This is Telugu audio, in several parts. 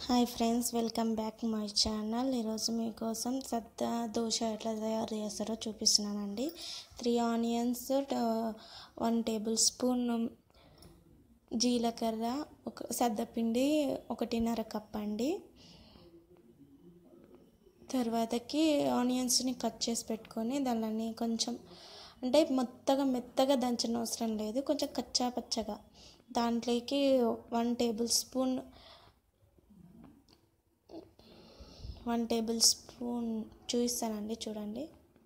hi friends welcome back my channel ఈరోజు మీకోసం సద్ద దోశ ఎట్లా తయారు చేస్తారో చూపిస్తున్నానండి three onions one tablespoon జీలకర్ర ఒక సద్దపిండి ఒకటిన్నర కప్ అండి తర్వాతకి ఆనియన్స్ని కట్ చేసి పెట్టుకొని దానిని కొంచెం అంటే మొత్తగా మెత్తగా దంచిన అవసరం లేదు కొంచెం కచ్చా పచ్చగా దాంట్లోకి one tablespoon one tablespoon చూపిస్తానండి చూడండి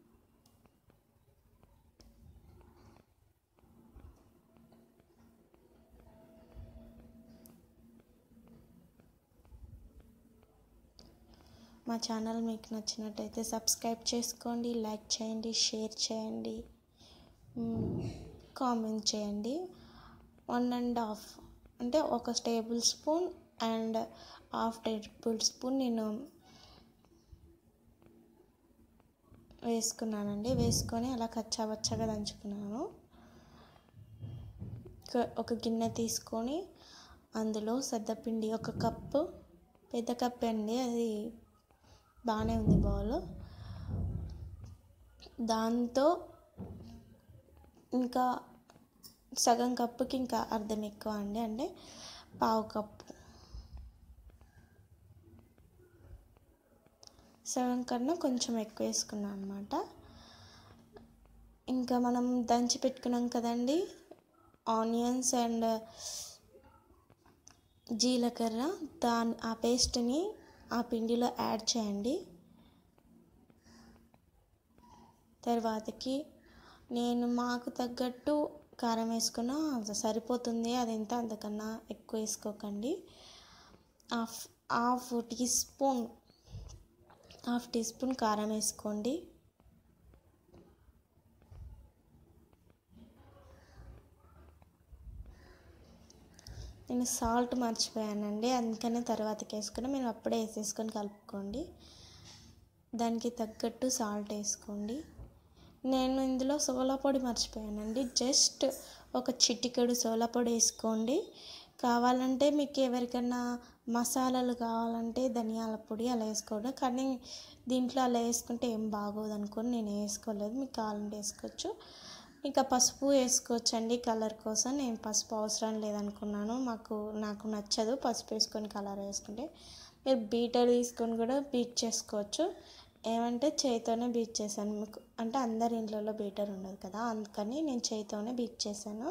మా ఛానల్ మీకు నచ్చినట్టయితే సబ్స్క్రైబ్ చేసుకోండి లైక్ చేయండి షేర్ చేయండి కామెంట్ చేయండి వన్ అండ్ హాఫ్ అంటే ఒక tablespoon and half tablespoon నేను వేసుకున్నానండి వేసుకొని అలా కచ్చాబచ్చగా దంచుకున్నాను ఒక గిన్నె తీసుకొని అందులో సద్దపిండి ఒక కప్పు పెద్ద కప్ అండి అది బాగానే ఉంది బౌల్ దాంతో ఇంకా సగం కప్పుకి ఇంకా అర్థం ఎక్కువ అండి అంటే పావు కప్పు సగం కన్నా కొంచెం ఎక్కువ వేసుకున్నాను అనమాట ఇంకా మనం దంచి పెట్టుకున్నాం కదండి ఆనియన్స్ అండ్ జీలకర్ర దాని ఆ పేస్ట్ని ఆ పిండిలో యాడ్ చేయండి తర్వాతకి నేను మాకు తగ్గట్టు కారం వేసుకున్నా సరిపోతుంది అది ఎంత అంతకన్నా ఎక్కువ వేసుకోకండి half half teaspoon half teaspoon కారం వేసుకోండి నేను సాల్ట్ మర్చిపోయానండి అందుకనే తర్వాతకి వేసుకుని మీరు అప్పుడే వేసేసుకొని కలుపుకోండి దానికి తగ్గట్టు సాల్ట్ వేసుకోండి నేను ఇందులో సోలా పొడి మర్చిపోయానండి జస్ట్ ఒక చిటికెడు సోలా పొడి వేసుకోండి కావాలంటే మీకు ఎవరికైనా మసాలాలు కావాలంటే ధనియాల పొడి అలా వేసుకోండి కానీ దీంట్లో అలా వేసుకుంటే ఏం బాగోదు అనుకొని నేను వేసుకోలేదు మీకు కావాలంటే వేసుకోవచ్చు ఇంకా పసుపు వేసుకోవచ్చు అండి కలర్ కోసం నేను పసుపు అవసరం లేదనుకున్నాను మాకు నాకు నచ్చదు పసుపు వేసుకొని కలర్ వేసుకుంటే మీరు బీటర్ తీసుకొని కూడా బీట్ చేసుకోవచ్చు ఏమంటే చేయితోనే బీట్ చేశాను మీకు అంటే అందరి ఇంట్లో బీటర్ ఉండదు కదా అందుకని నేను చేయితోనే బీట్ చేశాను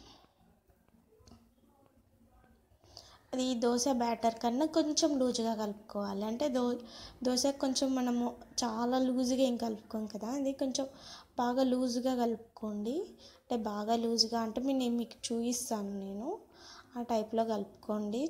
అది దోశ బ్యాటర్ కన్నా కొంచెం లూజ్గా కలుపుకోవాలి అంటే దో దోశ కొంచెం మనము చాలా లూజ్గా ఏం కలుపుకోం కదా అది కొంచెం బాగా లూజ్గా కలుపుకోండి అంటే బాగా లూజ్గా అంటే నేను మీకు చూపిస్తాను నేను ఆ టైప్లో కలుపుకోండి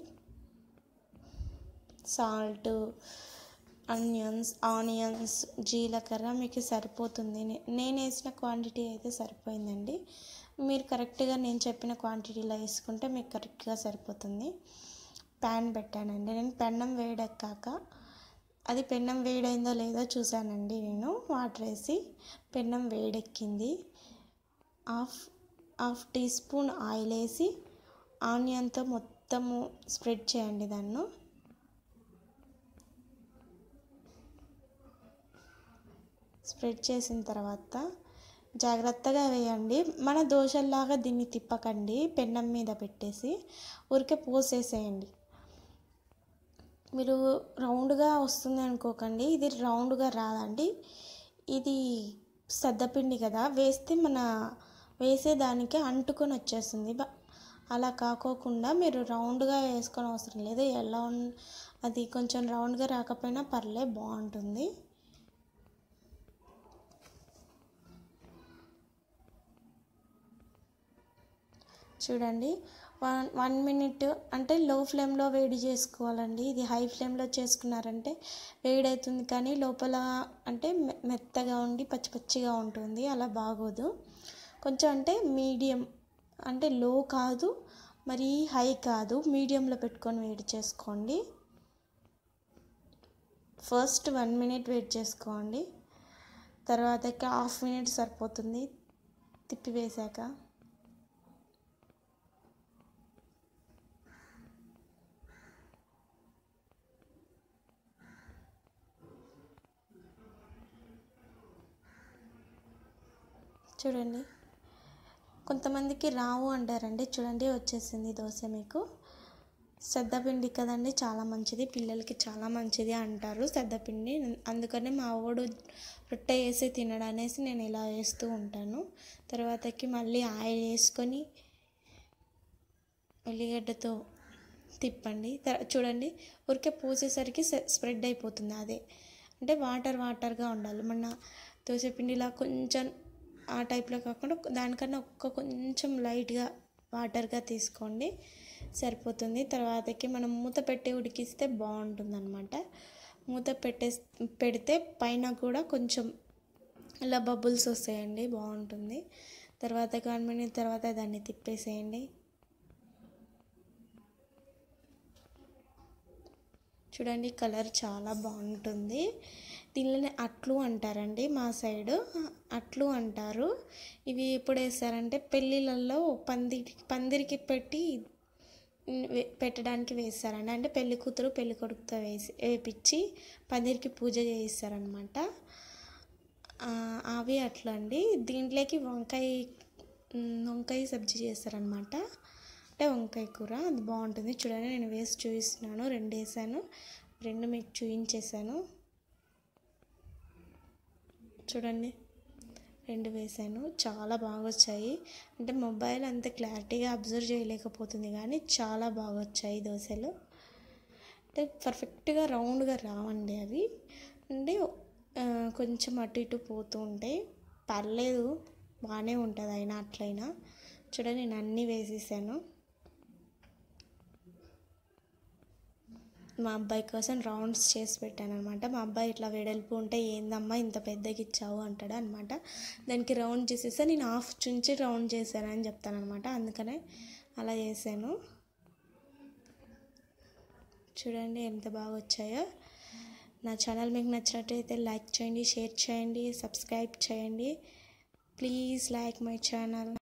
సాల్ట్ ఆనియన్స్ ఆనియన్స్ జీలకర్ర మీకు సరిపోతుంది నేను వేసిన క్వాంటిటీ అయితే సరిపోయిందండి మీరు కరెక్ట్గా నేను చెప్పిన క్వాంటిటీలో వేసుకుంటే మీకు కరెక్ట్గా సరిపోతుంది ప్యాన్ పెట్టానండి నేను పెన్నం వేడెక్కాక అది పెన్నం వేడైందో లేదో చూశానండి నేను వాటర్ వేసి పెన్నం వేడెక్కింది half half teaspoon oil వేసి ఆనియన్తో మొత్తము స్ప్రెడ్ చేయండి దాన్ని స్ప్రెడ్ చేసిన తర్వాత జాగ్రత్తగా వేయండి మన దోశల్లాగా దీన్ని తిప్పకండి పెన్నం మీద పెట్టేసి ఊరికే పోసేసేయండి మీరు రౌండ్గా వస్తుంది అనుకోకండి ఇది రౌండ్గా రాదండి ఇది సద్దపిండి కదా వేస్తే మన వేసేదానికి అంటుకొని వచ్చేస్తుంది అలా కాకోకుండా మీరు రౌండ్గా వేసుకొని అవసరం లేదు ఎలా అది కొంచెం రౌండ్గా రాకపోయినా పర్లే బాగుంటుంది చూడండి వన్ వన్ మినిట్ అంటే లో ఫ్లేమ్లో వేడి చేసుకోవాలండి ఇది హై ఫ్లేమ్లో చేసుకున్నారంటే వేడవుతుంది కానీ లోపల అంటే మెత్తగా ఉండి పచ్చి పచ్చిగా ఉంటుంది అలా బాగోదు కొంచెం అంటే మీడియం అంటే లో కాదు మరి హై కాదు మీడియంలో పెట్టుకొని వేడి చేసుకోండి ఫస్ట్ వన్ మినిట్ వెయిట్ చేసుకోండి తర్వాతకి హాఫ్ మినిట్ సరిపోతుంది తిప్పి వేసాక చూడండి కొంతమందికి రావు అంటారండి చూడండి వచ్చేసింది దోశ మీకు సద్దపిండి కదండి చాలా మంచిది పిల్లలకి చాలా మంచిది అంటారు సద్దపిండి అందుకని మా వాడు రొట్టె వేసి తినడు అనేసి నేను ఇలా వేస్తూ ఉంటాను తర్వాతకి మళ్ళీ ఆయిల్ వేసుకొని ఉల్లిగడ్డతో తిప్పండి తర్- చూడండి ఊరికే పోసేసరికి స్ప్రెడ్ అయిపోతుంది అదే అంటే వాటర్ వాటర్గా ఉండాలి మన దోశపిండిలా కొంచెం ఆ టైప్లో కాకుండా దానికన్నా ఒక్క కొంచెం లైట్గా వాటర్గా తీసుకోండి సరిపోతుంది తర్వాతకి మనం మూత పెట్టి ఉడికిస్తే బాగుంటుంది అనమాట మూత పెట్టే పెడితే పైన కూడా కొంచెం ఇలా బబుల్స్ వస్తాయండి బాగుంటుంది తర్వాత వన్ మినిట్ తర్వాత దాన్ని తిప్పేసేయండి చూడండి కలర్ చాలా బాగుంటుంది దీనిలోనే అట్లు అంటారండి మా సైడు అట్లు అంటారు ఇవి ఎప్పుడు వేస్తారంటే పెళ్ళిళ్ళల్లో పందిరి పందిరికి పెట్టి వే- పెట్టడానికి వేస్తారండి అంటే పెళ్లి కూతురు పెళ్లి కొడుకుతో వేసి వేపించి పందిరికి పూజ చేయిస్తారనమాట అవి అట్లా అండి దీంట్లోకి వంకాయ ఉమ్, వంకాయ సబ్జీ చేస్తారనమాట అంటే వంకాయ కూర అది బాగుంటుంది చూడండి నేను వేసి చూపిస్తున్నాను రెండు వేసాను రెండు మీకు చూపించేసాను చూడండి రెండు వేసాను చాలా బాగా వచ్చాయి అంటే మొబైల్ అంత క్లారిటీగా అబ్జర్వ్ చేయలేకపోతుంది కానీ చాలా బాగా వచ్చాయి దోశలు అంటే పర్ఫెక్ట్గా రౌండ్గా రావండి అవి అంటే ఆ, కొంచెం అటు ఇటు పోతూ ఉంటాయి పర్లేదు బాగానే ఉంటుంది అయినా అట్లయినా చూడండి నేను అన్నీ వేసేసాను మా అబ్బాయి కోసం రౌండ్స్ చేసి పెట్టాను అనమాట మా అబ్బాయి ఇట్లా వెడల్పు ఉంటే ఏందమ్మా ఇంత పెద్దగా ఇచ్చావు అంటాడు అనమాట దానికి రౌండ్ చేసేస్తే నేను హాఫ్ చుంచి రౌండ్ చేశాను అని చెప్తాను అనమాట అందుకనే అలా చేశాను చూడండి ఎంత బాగా వచ్చాయో నా ఛానల్ మీకు నచ్చినట్టయితే లైక్ చేయండి షేర్ చేయండి సబ్స్క్రైబ్ చేయండి ప్లీజ్ లైక్ మై ఛానల్